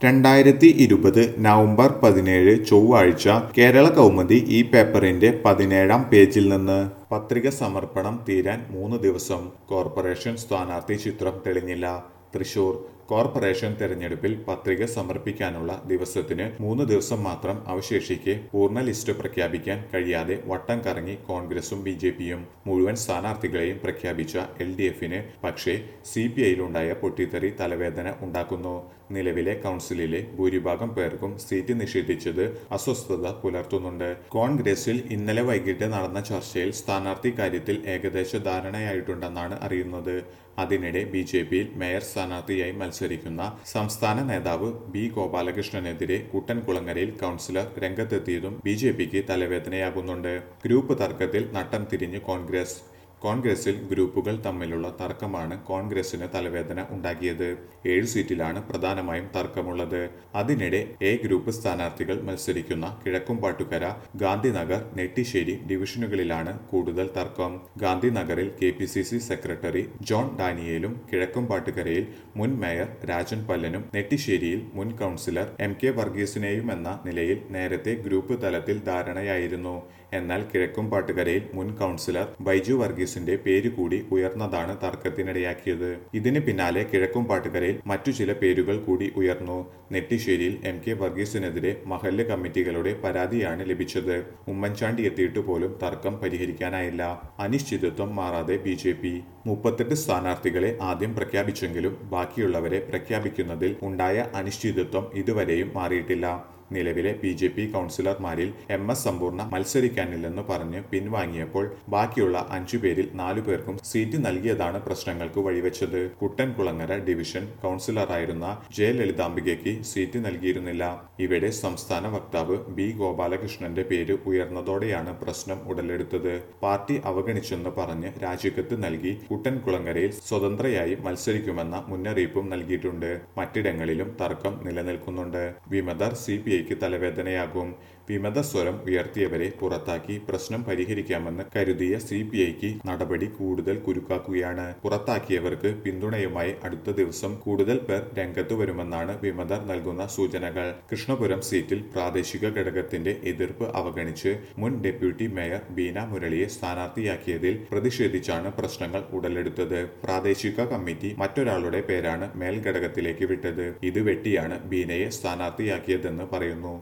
രണ്ടായിരത്തി ഇരുപത് നവംബർ പതിനേഴ് ചൊവ്വാഴ്ച കേരള കൗമുദി ഈ പേപ്പറിന്റെ പതിനേഴാം പേജിൽ നിന്ന് പത്രിക സമർപ്പണം തീരാൻ മൂന്ന് ദിവസം കോർപ്പറേഷൻ സ്ഥാനാർത്ഥി ചിത്രം തെളിഞ്ഞില്ല തൃശൂർ കോർപ്പറേഷൻ തെരഞ്ഞെടുപ്പിൽ പത്രിക സമർപ്പിക്കാനുള്ള ദിവസത്തിന് മൂന്ന് ദിവസം മാത്രം അവശേഷിക്കെ പൂർണ്ണ ലിസ്റ്റ് പ്രഖ്യാപിക്കാൻ കഴിയാതെ വട്ടം കറങ്ങി കോൺഗ്രസും ബി ജെ പിയും മുഴുവൻ സ്ഥാനാർത്ഥികളെയും പ്രഖ്യാപിച്ച എൽ ഡി എഫിന് പക്ഷേ സി പി ഐയിലുണ്ടായ പൊട്ടിത്തെറി തലവേദന ഉണ്ടാക്കുന്നു നിലവിലെ കൗൺസിലിലെ ഭൂരിഭാഗം പേർക്കും സീറ്റ് നിഷേധിച്ചത് അസ്വസ്ഥത പുലർത്തുന്നുണ്ട് കോൺഗ്രസിൽ ഇന്നലെ വൈകിട്ട് നടന്ന ചർച്ചയിൽ സ്ഥാനാർത്ഥി കാര്യത്തിൽ ഏകദേശ ധാരണയായിട്ടുണ്ടെന്നാണ് അറിയുന്നത് അതിനിടെ ബി ജെ പിയിൽ മേയർ സ്ഥാനാർത്ഥിയായി മത്സരിക്കുന്ന സംസ്ഥാന നേതാവ് ബി ഗോപാലകൃഷ്ണനെതിരെ കുട്ടൻകുളങ്ങരയിൽ കൗൺസിലർ രംഗത്തെത്തിയതും ബി ജെ പിക്ക് തലവേദനയാകുന്നുണ്ട് ഗ്രൂപ്പ് തർക്കത്തിൽ നട്ടം തിരിഞ്ഞ് കോൺഗ്രസ് കോൺഗ്രസിൽ ഗ്രൂപ്പുകൾ തമ്മിലുള്ള തർക്കമാണ് കോൺഗ്രസിന് തലവേദന ഉണ്ടാക്കിയത് ഏഴ് സീറ്റിലാണ് പ്രധാനമായും തർക്കമുള്ളത് അതിനിടെ എ ഗ്രൂപ്പ് സ്ഥാനാർത്ഥികൾ മത്സരിക്കുന്ന കിഴക്കുംപാട്ടുകര ഗാന്ധിനഗർ നെട്ടിശ്ശേരി ഡിവിഷനുകളിലാണ് കൂടുതൽ തർക്കം ഗാന്ധിനഗറിൽ K P C C secretary John ഡാനിയേലും കിഴക്കുംപാട്ടുകരയിൽ മുൻ മേയർ രാജൻ പല്ലനും നെട്ടിശ്ശേരിയിൽ മുൻ കൗൺസിലർ എം കെ വർഗീസിനെയും എന്ന നിലയിൽ നേരത്തെ ഗ്രൂപ്പ് തലത്തിൽ ധാരണയായിരുന്നു എന്നാൽ കിഴക്കുംപാട്ടുകരയിൽ മുൻ കൗൺസിലർ ബൈജു വർഗീസിന്റെ പേര് കൂടി ഉയർന്നതാണ് തർക്കത്തിനിടയാക്കിയത് ഇതിന് പിന്നാലെ കിഴക്കുംപാട്ടുകരയിൽ മറ്റു ചില പേരുകൾ കൂടി ഉയർന്നു നെട്ടിശ്ശേരിയിൽ എം കെ വർഗീസിനെതിരെ മഹല്ല് കമ്മിറ്റികളുടെ പരാതിയാണ് ലഭിച്ചത് ഉമ്മൻചാണ്ടി എത്തിയിട്ട് പോലും തർക്കം പരിഹരിക്കാനായില്ല അനിശ്ചിതത്വം മാറാതെ ബി ജെ പി മുപ്പത്തെട്ട് സ്ഥാനാർത്ഥികളെ ആദ്യം പ്രഖ്യാപിച്ചെങ്കിലും ബാക്കിയുള്ളവരെ പ്രഖ്യാപിക്കുന്നതിൽ ഉണ്ടായ അനിശ്ചിതത്വം ഇതുവരെയും മാറിയിട്ടില്ല നിലവിലെ ബി ജെ പി കൗൺസിലർമാരിൽ എം എസ് സമ്പൂർണ്ണ മത്സരിക്കാനില്ലെന്ന് പറഞ്ഞ് പിൻവാങ്ങിയപ്പോൾ ബാക്കിയുള്ള അഞ്ചു പേരിൽ നാലു പേർക്കും സീറ്റ് നൽകിയതാണ് പ്രശ്നങ്ങൾക്ക് വഴിവെച്ചത് കുട്ടൻകുളങ്ങര ഡിവിഷൻ കൗൺസിലറായിരുന്ന ജയലളിതാംബികയ്ക്ക് സീറ്റ് നൽകിയിരുന്നില്ല ഇവിടെ സംസ്ഥാന വക്താവ് ബി ഗോപാലകൃഷ്ണന്റെ പേര് ഉയർന്നതോടെയാണ് പ്രശ്നം ഉടലെടുത്തത് പാർട്ടി അവഗണിച്ചെന്ന് പറഞ്ഞ് രാജിക്കത്ത് നൽകി കുട്ടൻകുളങ്ങരയിൽ സ്വതന്ത്രയായി മത്സരിക്കുമെന്ന മുന്നറിയിപ്പും നൽകിയിട്ടുണ്ട് മറ്റിടങ്ങളിലും തർക്കം നിലനിൽക്കുന്നുണ്ട് വിമതർ സി പി ഐക്ക് തലവേദനയാകും വിമത സ്വരം ഉയർത്തിയവരെ പുറത്താക്കി പ്രശ്നം പരിഹരിക്കാമെന്ന് കരുതിയ സി പി ഐക്ക് നടപടി കൂടുതൽ കുരുക്കാക്കുകയാണ് പുറത്താക്കിയവർക്ക് പിന്തുണയുമായി അടുത്ത ദിവസം കൂടുതൽ പേർ രംഗത്ത് വരുമെന്നാണ് വിമതർ നൽകുന്ന സൂചനകൾ കൃഷ്ണപുരം സീറ്റിൽ പ്രാദേശിക ഘടകത്തിന്റെ എതിർപ്പ് അവഗണിച്ച് മുൻ ഡെപ്യൂട്ടി മേയർ ബീന മുരളിയെ സ്ഥാനാർത്ഥിയാക്കിയതിൽ പ്രതിഷേധിച്ചാണ് പ്രശ്നങ്ങൾ ഉടലെടുത്തത് പ്രാദേശിക കമ്മിറ്റി മറ്റൊരാളുടെ പേരാണ് മേൽഘടകത്തിലേക്ക് വിട്ടത് ഇത് വെട്ടിയാണ് ബീനയെ സ്ഥാനാർത്ഥിയാക്കിയതെന്ന് പറയുന്നു